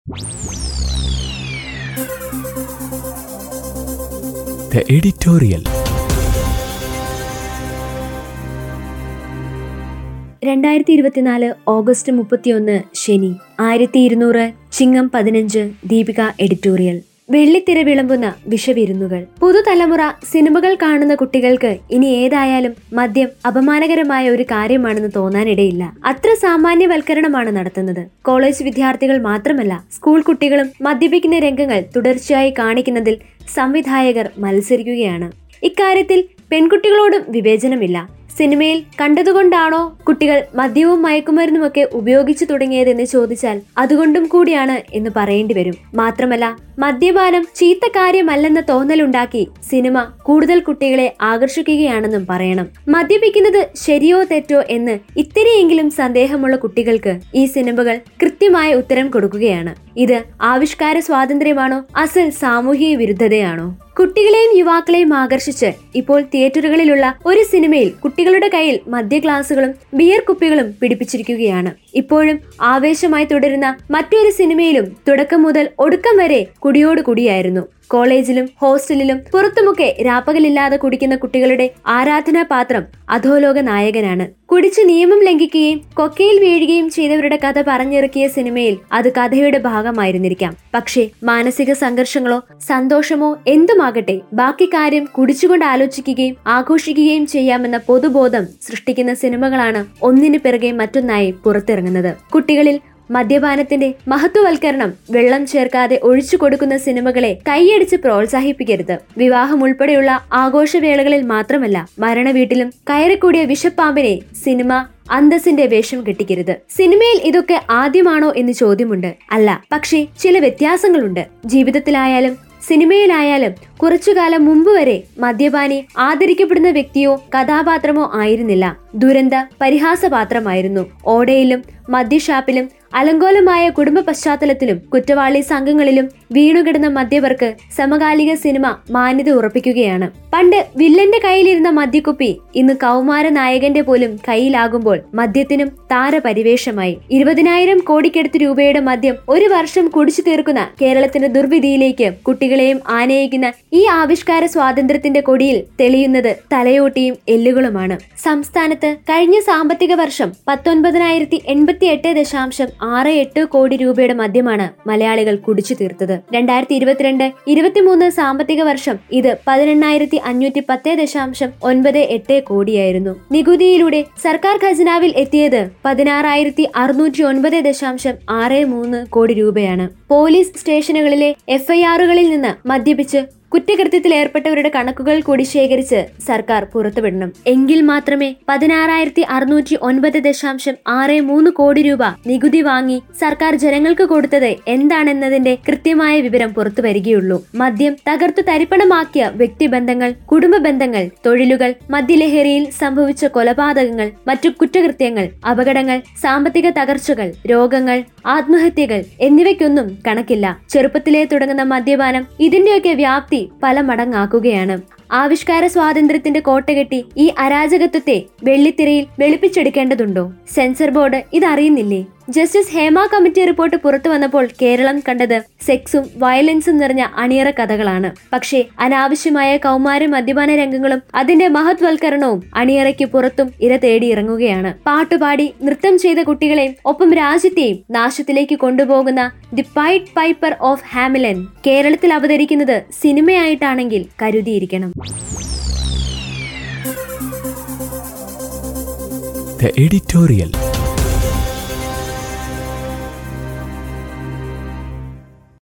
The editorial. രണ്ടായിരത്തി ഇരുപത്തിനാല് August മുപ്പത്തിയൊന്ന് ശനി ആയിരത്തി ഇരുന്നൂറ് ചിങ്ങം പതിനഞ്ച് ദീപിക എഡിറ്റോറിയൽ വെള്ളിത്തിര വിളമ്പുന്ന വിഷവിരുന്നുകൾ പുതുതലമുറ സിനിമകൾ കാണുന്ന കുട്ടികൾക്ക് ഇനി ഏതായാലും മദ്യം അപമാനകരമായ ഒരു കാര്യമാണെന്ന് തോന്നാനിടയില്ല അത്ര സാമാന്യവൽക്കരണമാണ് നടത്തുന്നത് കോളേജ് വിദ്യാർത്ഥികൾ മാത്രമല്ല സ്കൂൾ കുട്ടികളും മദ്യപിക്കുന്ന രംഗങ്ങൾ തുടർച്ചയായി കാണിക്കുന്നതിൽ സംവിധായകർ മത്സരിക്കുകയാണ് ഇക്കാര്യത്തിൽ പെൺകുട്ടികളോടും വിവേചനമില്ല സിനിമയിൽ കണ്ടതുകൊണ്ടാണോ കുട്ടികൾ മദ്യവും മയക്കുമരുന്നുമൊക്കെ ഉപയോഗിച്ചു തുടങ്ങിയതെന്ന് ചോദിച്ചാൽ അതുകൊണ്ടും കൂടിയാണ് എന്ന് പറയേണ്ടി വരും മാത്രമല്ല മദ്യപാനം ചീത്ത കാര്യമല്ലെന്ന തോന്നലുണ്ടാക്കി സിനിമ കൂടുതൽ കുട്ടികളെ ആകർഷിക്കുകയാണെന്നും പറയണം മദ്യപിക്കുന്നത് ശരിയോ തെറ്റോ എന്ന് ഇത്തിരിയെങ്കിലും സന്ദേഹമുള്ള കുട്ടികൾക്ക് ഈ സിനിമകൾ കൃത്യമായ ഉത്തരം കൊടുക്കുകയാണ് ഇത് ആവിഷ്കാര സ്വാതന്ത്ര്യമാണോ അസൽ സാമൂഹിക വിരുദ്ധതയാണോ കുട്ടികളെയും യുവാക്കളെയും ആകർഷിച്ച് ഇപ്പോൾ തിയേറ്ററുകളിലുള്ള ഒരു സിനിമയിൽ കുട്ടികളുടെ കയ്യിൽ മദ്യ ഗ്ലാസുകളും ബിയർ കുപ്പികളും പിടിപ്പിച്ചിരിക്കുകയാണ് ഇപ്പോഴും ആവേശമായി തുടരുന്ന മറ്റൊരു സിനിമയിലും തുടക്കം മുതൽ ഒടുക്കം വരെ കുടിയോട് കുടിയായിരുന്നു കോളേജിലും ഹോസ്റ്റലിലും പുറത്തുമൊക്കെ രാപ്പകലില്ലാതെ കുടിക്കുന്ന കുട്ടികളുടെ ആരാധനാപാത്രം അധോലോക നായകനാണ് കുടിച്ച് നിയമം ലംഘിക്കുകയും കൊക്കയിൽ വീഴുകയും ചെയ്തവരുടെ കഥ പറഞ്ഞിറക്കിയ സിനിമയിൽ അത് കഥയുടെ ഭാഗമായിരുന്നിരിക്കാം പക്ഷേ മാനസിക സംഘർഷങ്ങളോ സന്തോഷമോ എന്തുമാകട്ടെ ബാക്കി കാര്യം കുടിച്ചുകൊണ്ട് ആലോചിക്കുകയും ആഘോഷിക്കുകയും ചെയ്യാമെന്ന പൊതുബോധം സൃഷ്ടിക്കുന്ന സിനിമകളാണ് ഒന്നിനു പിറകെ മറ്റൊന്നായി പുറത്തിറങ്ങുന്നത് കുട്ടികളിൽ മദ്യപാനത്തിന്റെ മഹത്വവൽക്കരണം വെള്ളം ചേർക്കാതെ ഒഴിച്ചു കൊടുക്കുന്ന സിനിമകളെ കൈയടിച്ച് പ്രോത്സാഹിപ്പിക്കരുത് വിവാഹം ഉൾപ്പെടെയുള്ള ആഘോഷവേളകളിൽ മാത്രമല്ല മരണവീട്ടിലും കയറിക്കൂടിയ വിഷപ്പാമ്പിനെ സിനിമ അന്തസ്സിന്റെ വേഷം കെട്ടിക്കരുത് സിനിമയിൽ ഇതൊക്കെ ആദ്യമാണോ എന്ന് ചോദ്യമുണ്ട് അല്ല പക്ഷേ ചില വ്യത്യാസങ്ങളുണ്ട് ജീവിതത്തിലായാലും സിനിമയിലായാലും കുറച്ചുകാലം മുമ്പ് വരെ മദ്യപാനി ആദരിക്കപ്പെടുന്ന വ്യക്തിയോ കഥാപാത്രമോ ആയിരുന്നില്ല ദുരന്ത പരിഹാസപാത്രമായിരുന്നു ഓടയിലും മദ്യഷാപ്പിലും അലങ്കോലമായ കുടുംബ പശ്ചാത്തലത്തിലും കുറ്റവാളി സംഘങ്ങളിലും വീണുകിടന്ന മദ്യവർക്ക് സമകാലിക സിനിമ മാന്യത ഉറപ്പിക്കുകയാണ് പണ്ട് വില്ലന്റെ കയ്യിലിരുന്ന മദ്യക്കുപ്പി ഇന്ന് കൗമാര നായകന്റെ പോലും കയ്യിലാകുമ്പോൾ മദ്യത്തിനും താരപരിവേഷമായി ഇരുപതിനായിരം കോടിക്കടുത്ത് രൂപയുടെ മദ്യം ഒരു വർഷം കുടിച്ചു തീർക്കുന്ന കേരളത്തിന്റെ ദുർവിധിയിലേക്ക് കുട്ടികളെയും ആനയിക്കുന്ന ഈ ആവിഷ്കാര സ്വാതന്ത്ര്യത്തിന്റെ കൊടിയിൽ തെളിയുന്നത് തലയോട്ടിയും എല്ലുകളുമാണ് സംസ്ഥാനത്ത് കഴിഞ്ഞ സാമ്പത്തിക വർഷം പത്തൊൻപതിനായിരത്തി എൺപത്തി എട്ട് ദശാംശം ആറ് എട്ട് കോടി രൂപയുടെ മദ്യമാണ് മലയാളികൾ കുടിച്ചു തീർത്തത് രണ്ടായിരത്തി ഇരുപത്തിരണ്ട് ഇരുപത്തിമൂന്ന് സാമ്പത്തിക വർഷം ഇത് പതിനെണ്ണായിരത്തി അഞ്ഞൂറ്റി പത്ത് ദശാംശം ഒൻപത് എട്ട് കോടിയായിരുന്നു നികുതിയിലൂടെ സർക്കാർ ഖജനാവിൽ എത്തിയത് പതിനാറായിരത്തി അറുന്നൂറ്റി ഒൻപത് ദശാംശം ആറ് മൂന്ന് കോടി രൂപയാണ് പോലീസ് സ്റ്റേഷനുകളിലെ എഫ്ഐആറുകളിൽ നിന്ന് മദ്യപിച്ച് കുറ്റകൃത്യത്തിൽ ഏർപ്പെട്ടവരുടെ കണക്കുകൾ കൂടി ശേഖരിച്ച് സർക്കാർ പുറത്തുവിടണം എങ്കിൽ മാത്രമേ പതിനാറായിരത്തി അറുന്നൂറ്റി ഒൻപത് ദശാംശം ആറ് മൂന്ന് കോടി രൂപ നികുതി വാങ്ങി സർക്കാർ ജനങ്ങൾക്ക് കൊടുത്തത് എന്താണെന്നതിന്റെ കൃത്യമായ വിവരം പുറത്തു വരികയുള്ളൂ മദ്യം തകർത്തു തരിപ്പണമാക്കിയ വ്യക്തിബന്ധങ്ങൾ കുടുംബ ബന്ധങ്ങൾ തൊഴിലുകൾ മദ്യലഹരിയിൽ സംഭവിച്ച കൊലപാതകങ്ങൾ മറ്റു കുറ്റകൃത്യങ്ങൾ അപകടങ്ങൾ സാമ്പത്തിക തകർച്ചകൾ രോഗങ്ങൾ ആത്മഹത്യകൾ എന്നിവയ്ക്കൊന്നും കണക്കില്ല ചെറുപ്പത്തിലേ തുടങ്ങുന്ന മദ്യപാനം ഇതിന്റെയൊക്കെ വ്യാപ്തി പല മടങ്ങാക്കുകയാണ് ആവിഷ്കാര സ്വാതന്ത്ര്യത്തിന്റെ കോട്ടകെട്ടി ഈ അരാജകത്വത്തെ വെള്ളിത്തിരയിൽ വെളുപ്പിച്ചെടുക്കേണ്ടതുണ്ടോ സെൻസർ ബോർഡ് ഇതറിയുന്നില്ലേ ജസ്റ്റിസ് ഹേമ കമ്മിറ്റി റിപ്പോർട്ട് പുറത്തു വന്നപ്പോൾ കേരളം കണ്ടത് സെക്സും വയലൻസും നിറഞ്ഞ അണിയറ കഥകളാണ് പക്ഷേ അനാവശ്യമായ കൗമാര മദ്യപാന രംഗങ്ങളും അതിന്റെ മഹത്വൽക്കരണവും അണിയറയ്ക്ക് പുറത്തും ഇര തേടി ഇറങ്ങുകയാണ് പാട്ടുപാടി നൃത്തം ചെയ്ത കുട്ടികളെയും ഒപ്പം രാജ്യത്തെയും നാശത്തിലേക്ക് കൊണ്ടുപോകുന്ന the pied piper of Hamelin കേരളത്തിൽ അവതരിക്കുന്നത് സിനിമയായിട്ടാണെങ്കിൽ കരുതിയിരിക്കണം The editorial.